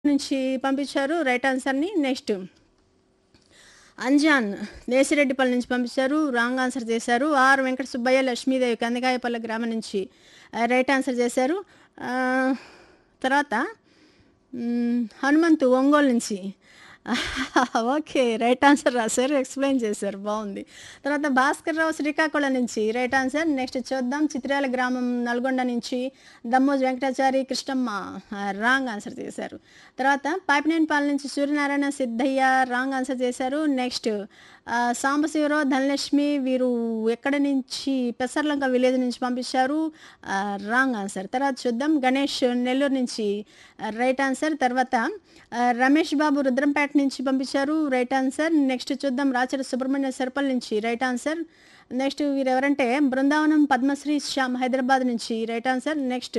నుంచి పంపించారు రైట్ ఆన్సర్ని నెక్స్ట్ అంజాన్ దేశిరెడ్డిపల్లి నుంచి పంపించారు రాంగ్ ఆన్సర్ చేశారు ఆర్ వెంకట సుబ్బయ్య లక్ష్మీదేవి కందకాయపల్లి గ్రామం నుంచి ఆ, రైట్ ఆన్సర్ చేశారు ఆ, తర్వాత మ్, హనుమంతు ఒంగోలు నుంచి ఓకే రైట్ ఆన్సర్ రాశారు ఎక్స్ప్లెయిన్ చేశారు బాగుంది తర్వాత భాస్కర్ రావు శ్రీకాకుళం నుంచి రైట్ ఆన్సర్ నెక్స్ట్ చూద్దాం చిత్రాల గ్రామం నల్గొండ నుంచి దమ్మోజ్ వెంకటాచారి కృష్ణమ్మ రాంగ్ ఆన్సర్ చేశారు తర్వాత పాపినేనిపాలెం నుంచి సూర్యనారాయణ సిద్ధయ్య రాంగ్ ఆన్సర్ చేశారు నెక్స్ట్ ఆ, సాంబశివరావు ధనలక్ష్మి వీరు ఎక్కడ నుంచి పెసర్లంక విలేజ్ నుంచి పంపించారు ఆ, రాంగ్ ఆన్సర్ తర్వాత చూద్దాం గణేష్ నెల్లూరు నుంచి ఆ, రైట్ ఆన్సర్ తర్వాత ఆ, రమేష్ బాబు రుద్రంపేట నుంచి పంపించారు రైట్ ఆన్సర్ నెక్స్ట్ చూద్దాం రాచర సుబ్రహ్మణ్య సర్పల్ నుంచి రైట్ ఆన్సర్ నెక్స్ట్ వీరు ఎవరంటే బృందావనం పద్మశ్రీ శ్యామ్ హైదరాబాద్ నుంచి right answer next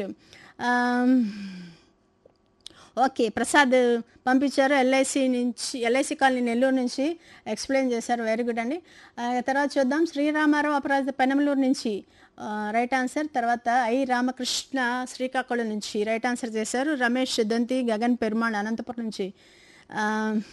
okay Prasad పంపించారు ఎల్ఐసి నుంచి ఎల్ఐసి కాలనీ నెల్లూరు నుంచి ఎక్స్ప్లెయిన్ చేశారు వెరీ గుడ్ అండి ఆ, తర్వాత చూద్దాం శ్రీరామారావు అపరాధ పెనమలూరు నుంచి ఆ, రైట్ ఆన్సర్ తర్వాత ఐ రామకృష్ణ శ్రీకాకుళం నుంచి రైట్ ఆన్సర్ చేశారు రమేష్ దొంతి గగన్ పెరుమాళ్ అనంతపురం నుంచి ఆ,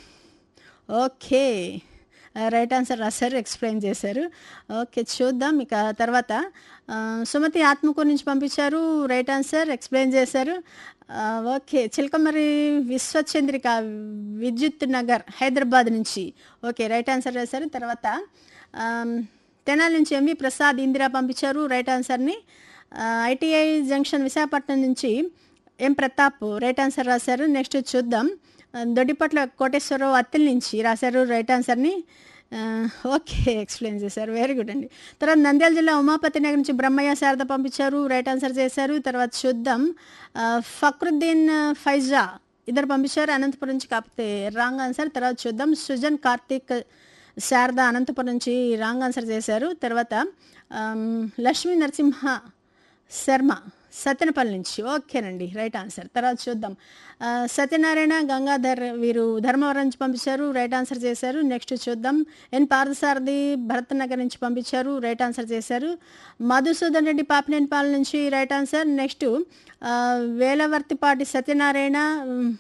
ఓకే రైట్ ఆన్సర్ రాశారు ఎక్స్ప్లెయిన్ చేశారు ఓకే చూద్దాం ఇక తర్వాత ఆ, సుమతి ఆత్మకూరు నుంచి పంపించారు రైట్ ఆన్సర్ ఎక్స్ప్లెయిన్ చేశారు ఆ, ఓకే చిలకమరి విశ్వచంద్రిక విద్యుత్ నగర్ హైదరాబాద్ నుంచి ఓకే రైట్ ఆన్సర్ రాశారు తర్వాత ఆమ్, తెనాలి నుంచి ఎంవి ప్రసాద్ ఇందిరా పంపించారు రైట్ ఆన్సర్ని ఆ, ఐటీఐ జంక్షన్ విశాఖపట్నం నుంచి ఎం ప్రతాప్ రైట్ ఆన్సర్ రాశారు నెక్స్ట్ చూద్దాం ఆ, దొడ్డిపట్ల కోటేశ్వరరావు అత్తిల్ నుంచి రాశారు రైట్ ఆన్సర్ని ఆ, ఓకే ఎక్స్ప్లెయిన్ చేశారు వెరీ గుడ్ అండి తర్వాత నంద్యాల జిల్లా ఉమాపతి నగర్ నుంచి బ్రహ్మయ్య శారద పంపించారు రైట్ ఆన్సర్ చేశారు తర్వాత చూద్దాం ఆ, ఫక్రుద్దీన్ ఫైజా ఇద్దరు పంపించారు అనంతపురం నుంచి కాకపోతే రాంగ్ ఆన్సర్ తర్వాత చూద్దాం సుజన్ కార్తీక్ శారద అనంతపురం నుంచి రాంగ్ ఆన్సర్ చేశారు తర్వాత ఆమ్, లక్ష్మీ నరసింహ శర్మ సత్యనపల్లి నుంచి ఓకేనండి రైట్ ఆన్సర్ తర్వాత చూద్దాం ఆ, సత్యనారాయణ గంగాధర్ వీరు ధర్మవరం నుంచి పంపించారు రైట్ ఆన్సర్ చేశారు నెక్స్ట్ చూద్దాం ఎన్ పార్థసారథి భరత్ నగర్ నుంచి పంపించారు రైట్ ఆన్సర్ చేశారు మధుసూదన్ రెడ్డి పాపినేనిపాలెం నుంచి రైట్ ఆన్సర్ నెక్స్ట్ ఆ, వేలవర్తిపాటి సత్యనారాయణ ఉమ్,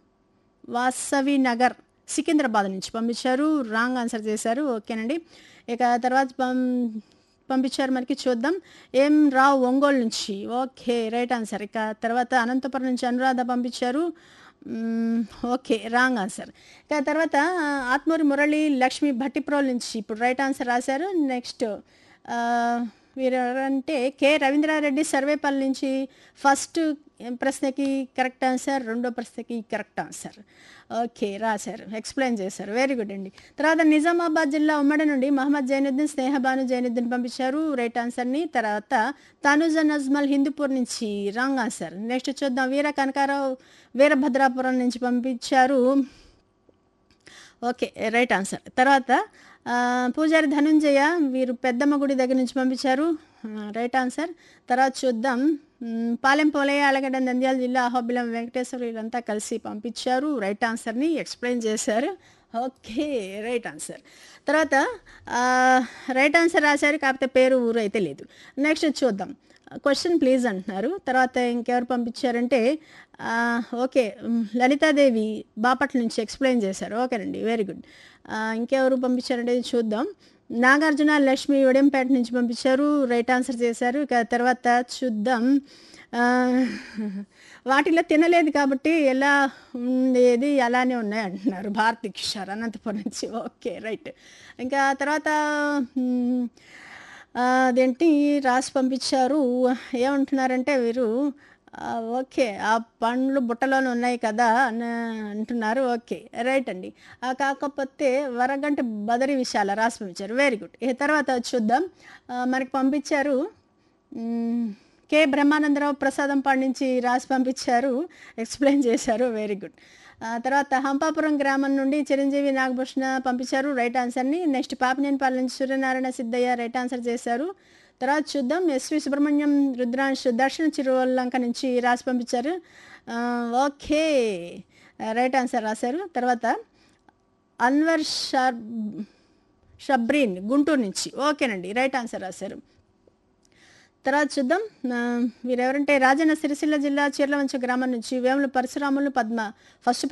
వాసవి నగర్ సికింద్రాబాద్ నుంచి పంపించారు రాంగ్ ఆన్సర్ చేశారు ఓకేనండి ఇక తర్వాత పం పంపించారు మనకి చూద్దాం ఏం రావు ఒంగోలు నుంచి ఓకే రైట్ ఆన్సర్ ఇక తర్వాత అనంతపురం నుంచి అనురాధ పంపించారు మ్మ్, ఓకే రాంగ్ ఆన్సర్ ఇక తర్వాత ఆ, ఆత్మూరి మురళి లక్ష్మి భట్టిప్రోల్ నుంచి ఇప్పుడు రైట్ ఆన్సర్ రాశారు నెక్స్ట్ ఆ, వీరు ఎవరంటే కె రవీంద్రారెడ్డి సర్వేపల్లి నుంచి ఫస్ట్ ప్రశ్నకి కరెక్ట్ ఆన్సర్ రెండో ప్రశ్నకి కరెక్ట్ ఆన్సర్ ఓకే రాశారు ఎక్స్ప్లెయిన్ చేశారు వెరీ గుడ్ అండి తర్వాత నిజామాబాద్ జిల్లా ఉమ్మడి నుండి మహమ్మద్ జైనుద్దీన్ స్నేహబాను జైనుద్దీన్ పంపించారు రైట్ ఆన్సర్ని తర్వాత తనుజ నజ్మల్ హిందూపూర్ నుంచి రాంగ్ ఆన్సర్ నెక్స్ట్ చూద్దాం వీర కనకారావు వీరభద్రాపురం నుంచి పంపించారు ఓకే రైట్ ఆన్సర్ తర్వాత ఆ, పూజారి ధనుంజయ వీరు పెద్దమ్మ గుడి దగ్గర నుంచి పంపించారు ఆ, రైట్ ఆన్సర్ తర్వాత చూద్దాం మ్, పాలెం పోలయ్య అలగడ్డ నంద్యాల జిల్లా అహోబిలం వెంకటేశ్వర వీళ్ళంతా కలిసి పంపించారు రైట్ ఆన్సర్ని ఎక్స్ప్లెయిన్ చేశారు ఓకే రైట్ ఆన్సర్ తర్వాత ఆ, రైట్ ఆన్సర్ రాశారు కాకపోతే పేరు ఊరు అయితే లేదు నెక్స్ట్ చూద్దాం క్వశ్చన్ ప్లీజ్ అంటున్నారు తర్వాత ఇంకెవరు పంపించారంటే ఆ, ఓకే మ్, లలితాదేవి బాపట్ల నుంచి ఎక్స్ప్లెయిన్ చేశారు ఓకేనండి వెరీ గుడ్ ఆ, ఇంకెవరు పంపించారంటే చూద్దాం నాగార్జున లక్ష్మి ఉడెంపేట నుంచి పంపించారు రైట్ ఆన్సర్ చేశారు ఇక తర్వాత చూద్దాం ఆ, వాటిలో తినలేదు కాబట్టి ఎలా ఉండేది అలానే ఉన్నాయి అంటున్నారు భారతి కిషోర్ అనంతపురం నుంచి ఓకే రైట్ ఇంకా తర్వాత మ్, ఆ, అదేంటి రాసి పంపించారు ఏమంటున్నారంటే వీరు ఆ, ఓకే ఆ పండ్లు బుట్టలోనే ఉన్నాయి కదా అని అంటున్నారు ఓకే రైట్ అండి ఆ, కాకపోతే వరగంట బదరి విషయాల రాసి పంపించారు వెరీ గుడ్ ఈ తర్వాత చూద్దాం ఆ, మనకి పంపించారు మ్, కె బ్రహ్మానందరావు ప్రసాదం పండించి రాసి పంపించారు ఎక్స్ప్లెయిన్ చేశారు వెరీ గుడ్ ఆ తర్వాత హంపాపురం గ్రామం నుండి చిరంజీవి నాగభూషణ పంపించారు రైట్ ఆన్సర్ని నెక్స్ట్ పాపినేనిపాలెం నుంచి సూర్యనారాయణ సిద్ధయ్య రైట్ ఆన్సర్ చేశారు తర్వాత చూద్దాం ఎస్వి సుబ్రహ్మణ్యం రుద్రాంశ్ దర్శన చిరువల్లంక నుంచి రాసి పంపించారు ఆ, ఓకే రైట్ ఆన్సర్ రాశారు తర్వాత అన్వర్ షర్ షబ్రీన్ గుంటూరు నుంచి ఓకేనండి రైట్ ఆన్సర్ రాశారు తర్వాత చూద్దాం ఆ, వీరెవరంటే రాజన్న సిరిసిల్ల జిల్లా చీర్లవంచ గ్రామం నుంచి వేముల పరశురాములు పద్మ ఫస్ట్